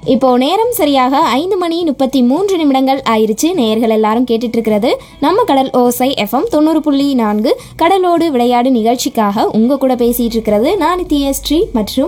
இப்போ நேரம் சரியாக ஐந்து மணி முப்பத்தி மூன்று நிமிடங்கள் ஆயிருச்சு நேயர்கள் எல்லாரும் கேட்டுட்டு இருக்கிறது நம்ம கடல் ஓசை எஃப்எம் தொண்ணூறு புள்ளி நான்கு கடலோடு விளையாடு நிகழ்ச்சிக்காக உங்க கூட பேசிட்டு இருக்கிறது நான் நித்யஸ்ரீ மற்றும்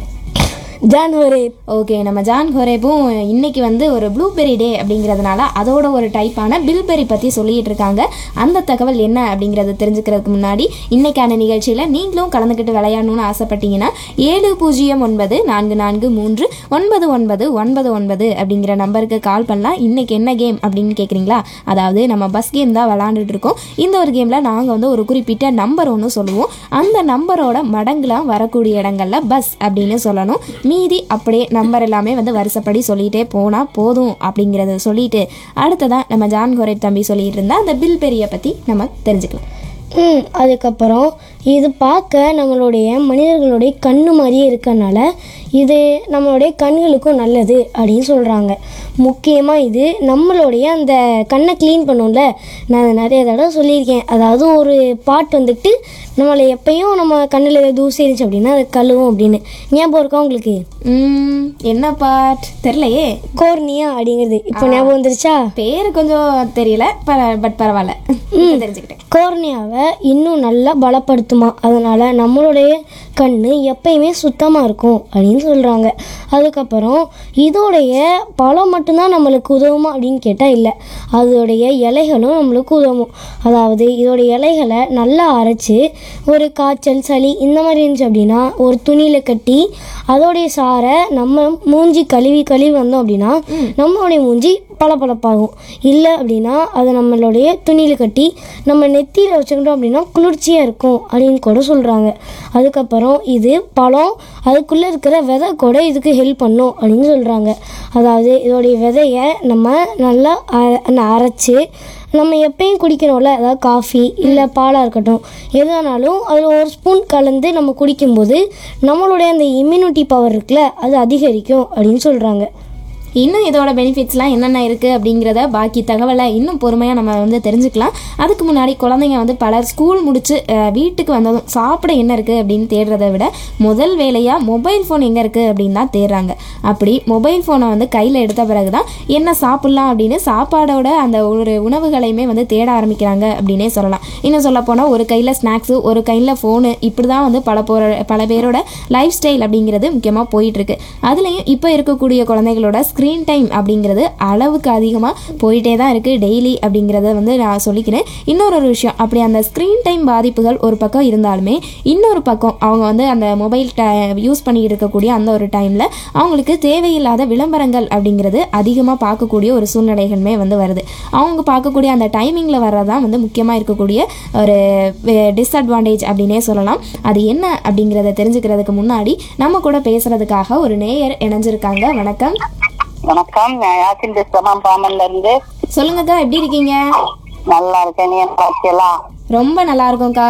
ஜான்வரி ஓகே நம்ம ஜான் ஹோரேப்பும் இன்னைக்கு வந்து ஒரு ப்ளூபெரி டே அப்படிங்கிறதுனால அதோட ஒரு டைப்பான பில்பெரி பற்றி சொல்லிட்டு இருக்காங்க அந்த தகவல் என்ன அப்படிங்கிறத தெரிஞ்சுக்கிறதுக்கு முன்னாடி இன்னைக்கான நிகழ்ச்சியில் நீங்களும் கலந்துக்கிட்டு விளையாடணும்னு ஆசைப்பட்டீங்கன்னா ஏழு பூஜ்ஜியம் ஒன்பது நான்கு நான்கு மூன்று ஒன்பது ஒன்பது ஒன்பது ஒன்பது அப்படிங்கிற நம்பருக்கு கால் பண்ணலாம் இன்னைக்கு என்ன கேம் அப்படின்னு கேட்குறீங்களா அதாவது நம்ம பஸ் கேம் தான் விளாண்டுட்டு இருக்கோம் இந்த ஒரு கேமில் நாங்கள் வந்து ஒரு குறிப்பிட்ட நம்பர் ஒன்று சொல்லுவோம் அந்த நம்பரோட மடங்குலாம் வரக்கூடிய இடங்கள்ல பஸ் அப்படின்னு சொல்லணும் மீதி அப்படியே நம்பர் எல்லாமே வந்து வருஷப்படி சொல்லிகிட்டே போனால் போதும் அப்படிங்கிறத சொல்லிட்டு அடுத்ததான் நம்ம ஜான் கோரை தம்பி சொல்லிட்டு இருந்தா அந்த பில் பெரிய பற்றி நம்ம தெரிஞ்சுக்கலாம் ம் அதுக்கப்புறம் இது பார்க்க நம்மளுடைய மனிதர்களுடைய கண்ணு மாதிரியே இருக்கறனால இது நம்மளுடைய கண்களுக்கும் நல்லது அப்படின்னு சொல்கிறாங்க முக்கியமாக இது நம்மளுடைய அந்த கண்ணை க்ளீன் பண்ணும்ல நான் அதை நிறைய தடவை சொல்லியிருக்கேன் அதாவது ஒரு பாட் வந்துட்டு நம்மளை எப்பயும் நம்ம கண்ணில் ஏதாவது தூசி இருந்துச்சு அப்படின்னா அதை கழுவும் அப்படின்னு ஞாபகம் இருக்கா உங்களுக்கு உம், என்ன பாட் தெரிலையே கோர்னியா அப்படிங்கிறது இப்போ ஞாபகம் வந்துருச்சா பேர் கொஞ்சம் தெரியல பட் பரவாயில்ல இப்ப தெரிஞ்சுக்கிட்டேன் கோர்னியாவை இன்னும் நல்லா பலப்படுத்துமா அதனால் நம்மளுடைய கண் எப்பயுமே சுத்தமாக இருக்கும் அப்படின்னு சொல்கிறாங்க அதுக்கப்புறம் இதோடைய பழம் மட்டும்தான் நம்மளுக்கு உதவுமா அப்படின்னு கேட்டால் இல்லை அதோடைய இலைகளும் நம்மளுக்கு உதவும் அதாவது இதோடைய இலைகளை நல்லா அரைச்சி ஒரு காய்ச்சல் சளி இந்த மாதிரி இருந்துச்சு அப்படின்னா ஒரு துணியில் கட்டி அதோடைய சாரை நம்ம மூஞ்சி கழுவி கழுவி வந்தோம் அப்படின்னா நம்மளுடைய மூஞ்சி பளபளப்பாகும் இல்லை அப்படின்னா அதை நம்மளுடைய துணியில் கட்டி நம்ம நெத்தியில் வச்சுக்கிட்டோம் அப்படின்னா குளிர்ச்சியாக இருக்கும் அப்படின்னு கூட சொல்கிறாங்க அதுக்கப்புறம் இது பழம் அதுக்குள்ளே இருக்கிற விதை கூட இதுக்கு ஹெல்ப் பண்ணும் அப்படின்னு சொல்கிறாங்க அதாவது இதோடைய விதையை நம்ம நல்லா அர- அரைச்சு நம்ம எப்பயும் குடிக்கிறோம்ல அதாவது காஃபி இல்லை பாலாக இருக்கட்டும் எதுனாலும் அதில் ஒரு ஸ்பூன் கலந்து நம்ம குடிக்கும்போது நம்மளுடைய அந்த இம்யூனிட்டி பவர் இருக்குல்ல அது அதிகரிக்கும் அப்படின்னு சொல்கிறாங்க இன்னும் இதோட பெனிஃபிட்ஸ்லாம் என்னென்ன இருக்குது அப்படிங்கிறத பாக்கி தகவலை இன்னும் பொறுமையாக நம்ம வந்து தெரிஞ்சுக்கலாம் அதுக்கு முன்னாடி குழந்தைங்க வந்து பலர் ஸ்கூல் முடிச்சு அஹ், வீட்டுக்கு வந்ததும் சாப்பிட என்ன இருக்குது அப்படின்னு தேடுறதை விட முதல் வேலையாக மொபைல் ஃபோன் எங்கே இருக்குது அப்படின்னு தான் தேடுறாங்க அப்படி மொபைல் ஃபோனை வந்து கையில் எடுத்த பிறகு தான் என்ன சாப்பிட்லாம் அப்படின்னு சாப்பாடோட அந்த ஒரு உணவுகளையுமே வந்து தேட ஆரம்பிக்கிறாங்க அப்படின்னே சொல்லலாம் இன்னும் சொல்ல போனால் ஒரு கையில் ஸ்நாக்ஸு ஒரு கையில் ஃபோனு இப்படி தான் வந்து பல போற பல பேரோட லைஃப் ஸ்டைல் அப்படிங்கிறது முக்கியமாக போயிட்டுருக்கு அதுலேயும் இப்போ இருக்கக்கூடிய குழந்தைகளோட ஸ்க்ரீன் டைம் அப்படிங்கிறது அளவுக்கு அதிகமாக போயிட்டே தான் இருக்குது டெய்லி அப்படிங்கிறத வந்து நான் சொல்லிக்கிறேன் இன்னொரு ஒரு விஷயம் அப்படி அந்த ஸ்க்ரீன் டைம் பாதிப்புகள் ஒரு பக்கம் இருந்தாலுமே இன்னொரு பக்கம் அவங்க வந்து அந்த மொபைல் யூஸ் பண்ணிட்டு இருக்கக்கூடிய அந்த ஒரு டைமில் அவங்களுக்கு தேவையில்லாத விளம்பரங்கள் அப்படிங்கிறது அதிகமாக பார்க்கக்கூடிய ஒரு சூழ்நிலைகளுமே வந்து வருது அவங்க பார்க்கக்கூடிய அந்த டைமிங்கில் வர்றதான் வந்து முக்கியமாக இருக்கக்கூடிய ஒரு டிஸ்அட்வான்டேஜ் அப்படின்னே சொல்லலாம் அது என்ன அப்படிங்கிறத தெரிஞ்சுக்கிறதுக்கு முன்னாடி நம்ம கூட பேசுறதுக்காக ஒரு நேயர் இணைஞ்சிருக்காங்க வணக்கம் வணக்கம் நான் யாசின் பேசுறேன் பாமன்ல இருந்து சொல்லுங்கக்கா எப்படி இருக்கீங்க நல்லா இருக்கேன் நீ என்ன இருக்கீங்களா ரொம்ப நல்லா இருக்கோம்க்கா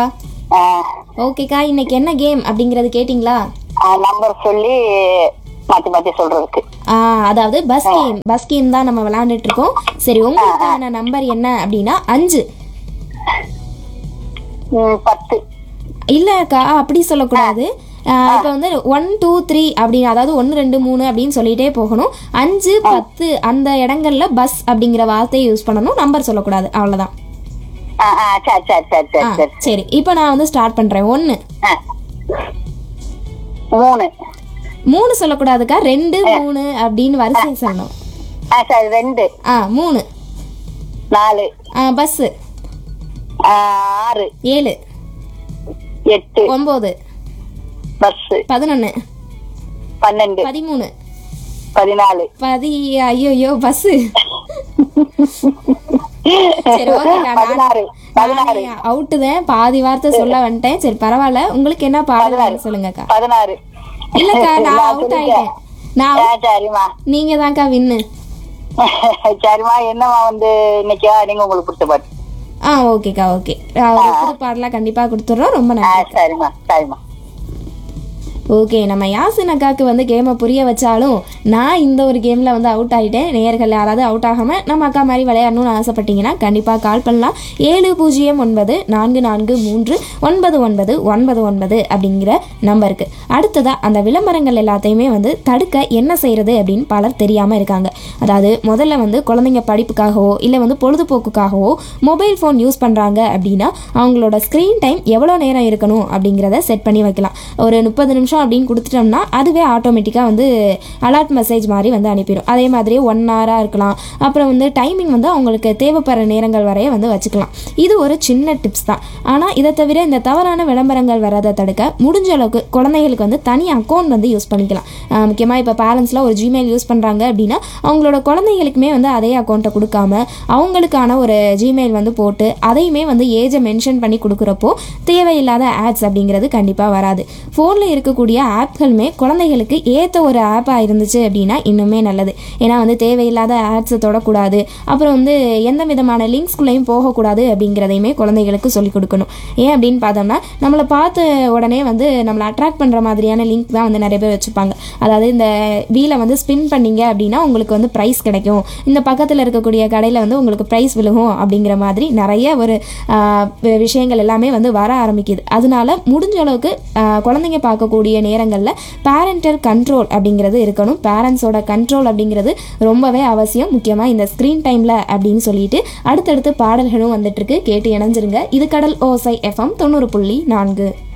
ஓகேக்கா இன்னைக்கு என்ன கேம் அப்படிங்கிறது கேட்டிங்களா நம்பர் சொல்லி மாத்தி மாத்தி சொல்றதுக்கு ஆ, அதாவது பஸ் கேம் பஸ் கேம் தான் நம்ம விளையாண்டுட்டு இருக்கோம் சரி உங்களுக்கான நம்பர் என்ன அப்படின்னா அஞ்சு ம், பத்து இல்லக்கா அப்படி சொல்லக்கூடாது இப்போ வந்து ஒன் டூ த்ரீ அப்படின்னு அதாவது ஒன்று ரெண்டு மூணு அப்படின்னு சொல்லிட்டே போகணும் அஞ்சு பத்து அந்த இடங்கள்ல பஸ் அப்படிங்கிற வார்த்தையை யூஸ் பண்ணணும் நம்பர் சொல்லக்கூடாது அவ்வளோதான் ஆ, ஆ, சரி சரி சரி ஆ சரி சரி சரி இப்போ நான் வந்து ஸ்டார்ட் பண்ணுறேன் ஒன்று ஆ. மூணு மூணு சொல்லக்கூடாதுக்கா ரெண்டு மூணு அப்படின்னு வரிசை சொல்லணும் ஆ சரி ரெண்டு ஆ மூணு நாலு ஆ பஸ்ஸு ஆ, ஆறு ஏழு எட்டு ஒம்பது பஸ் பதினொன்று பன்னெண்டு பதிமூணு பதினாலு பதி ஐயோ பஸ்ஸு சரி ஓகேக்கா பதினாறு பதினாறு அவுட்டு தான் பாதி வார்த்தை சொல்ல வந்துட்டேன் சரி பரவாயில்ல உங்களுக்கு என்ன பாடல் சொல்லுங்கக்கா பதினாறு இல்லக்கா நான் நான் அவுட் சொல்லிட்டேன். ஆயிட்டேன் நான் ஆ, சரிம்மா நீங்க தான்க்கா வின்னு சரிம்மா என்னம்மா வந்து இன்னைக்கு நீங்க உங்களுக்கு பிடிச்ச பாட்டு ஆ ஓகேக்கா ஓகே ஒரு புது பாடலாம் கண்டிப்பா கொடுத்துட்றோம் ரொம்ப ஆ நன்றி சரிம்மா சரிம்மா ஓகே நம்ம யாசின் அக்காவுக்கு வந்து கேமை புரிய வச்சாலும் நான் இந்த ஒரு கேமில் வந்து அவுட் ஆகிட்டேன் நேயர்கள் யாராவது அவுட் ஆகாமல் நம்ம அக்கா மாதிரி விளையாடணும்னு ஆசைப்பட்டீங்கன்னா கண்டிப்பாக கால் பண்ணலாம் ஏழு பூஜ்ஜியம் ஒன்பது நான்கு நான்கு மூன்று ஒன்பது ஒன்பது ஒன்பது ஒன்பது அப்படிங்கிற நம்பருக்கு அடுத்ததாக அந்த விளம்பரங்கள் எல்லாத்தையுமே வந்து தடுக்க என்ன செய்கிறது அப்படின்னு பலர் தெரியாமல் இருக்காங்க அதாவது முதல்ல வந்து குழந்தைங்க படிப்புக்காகவோ இல்லை வந்து பொழுதுபோக்குக்காகவோ மொபைல் ஃபோன் யூஸ் பண்ணுறாங்க அப்படின்னா அவங்களோட ஸ்க்ரீன் டைம் எவ்வளோ நேரம் இருக்கணும் அப்படிங்கிறத செட் பண்ணி வைக்கலாம் ஒரு முப்பது நிமிஷம் அப்படின்னு கொடுத்துட்டோம்னா அதுவே ஆட்டோமேட்டிக்காக வந்து அலர்ட் மெசேஜ் மாதிரி வந்து அனுப்பிடும் அதே மாதிரி ஒன் ஹவராக இருக்கலாம் அப்புறம் வந்து டைமிங் வந்து அவங்களுக்கு தேவைப்படுற நேரங்கள் வரைய வந்து வச்சுக்கலாம் இது ஒரு சின்ன டிப்ஸ் தான் ஆனால் இதை தவிர இந்த தவறான விளம்பரங்கள் வராதை தடுக்க முடிஞ்ச அளவுக்கு குழந்தைகளுக்கு வந்து தனி அக்கௌண்ட் வந்து யூஸ் பண்ணிக்கலாம் முக்கியமாக இப்போ பேரண்ட்ஸ்லாம் ஒரு ஜிமெயில் யூஸ் பண்ணுறாங்க அப்படின்னா அவங்களோட குழந்தைகளுக்குமே வந்து அதே அக்கௌண்ட்டை கொடுக்காம அவங்களுக்கான ஒரு ஜிமெயில் வந்து போட்டு அதையுமே வந்து ஏஜை மென்ஷன் பண்ணி கொடுக்குறப்போ தேவையில்லாத ஆட்ஸ் அப்படிங்கிறது கண்டிப்பாக வராது ஃபோனில் இருக்கக்கூடிய ஆப்களுமே குழந்தைகளுக்கு ஏற்ற ஒரு ஆப்பாக இருந்துச்சு அப்படின்னா இன்னுமே நல்லது ஏன்னா வந்து தேவையில்லாத ஆட்ஸை தொடக்கூடாது அப்புறம் வந்து எந்த விதமான லிங்க்ஸ்குள்ளேயும் போகக்கூடாது அப்படிங்கிறதையுமே குழந்தைகளுக்கு சொல்லிக் கொடுக்கணும் ஏன் அப்படின்னு பார்த்தோம்னா நம்மளை பார்த்த உடனே வந்து நம்மளை அட்ராக்ட் பண்ணுற மாதிரியான லிங்க் தான் வந்து நிறைய பேர் வச்சுருப்பாங்க அதாவது இந்த வீலை வந்து ஸ்பின் பண்ணீங்க அப்படின்னா உங்களுக்கு வந்து ப்ரைஸ் கிடைக்கும் இந்த பக்கத்தில் இருக்கக்கூடிய கடையில் வந்து உங்களுக்கு ப்ரைஸ் விழுகும் அப்படிங்கிற மாதிரி நிறைய ஒரு ஆஹ், வி- விஷயங்கள் எல்லாமே வந்து வர ஆரம்பிக்குது அதனால முடிஞ்ச அளவுக்கு ஆஹ், குழந்தைங்க பார்க்கக்கூடிய நேரங்களில் பேரண்டல் கண்ட்ரோல் அப்படிங்கிறது இருக்கணும் பேரண்ட்ஸோட கண்ட்ரோல் அப்படிங்கிறது ரொம்பவே அவசியம் முக்கியமாக இந்த ஸ்க்ரீன் டைமில் அப்படின்னு சொல்லிட்டு அடுத்தடுத்து பாடல்களும் வந்துட்டுருக்கு கேட்டு இணைஞ்சிருங்க இது கடல் ஓசை எஃப்எம் தொண்ணூறு புள்ளி நான்கு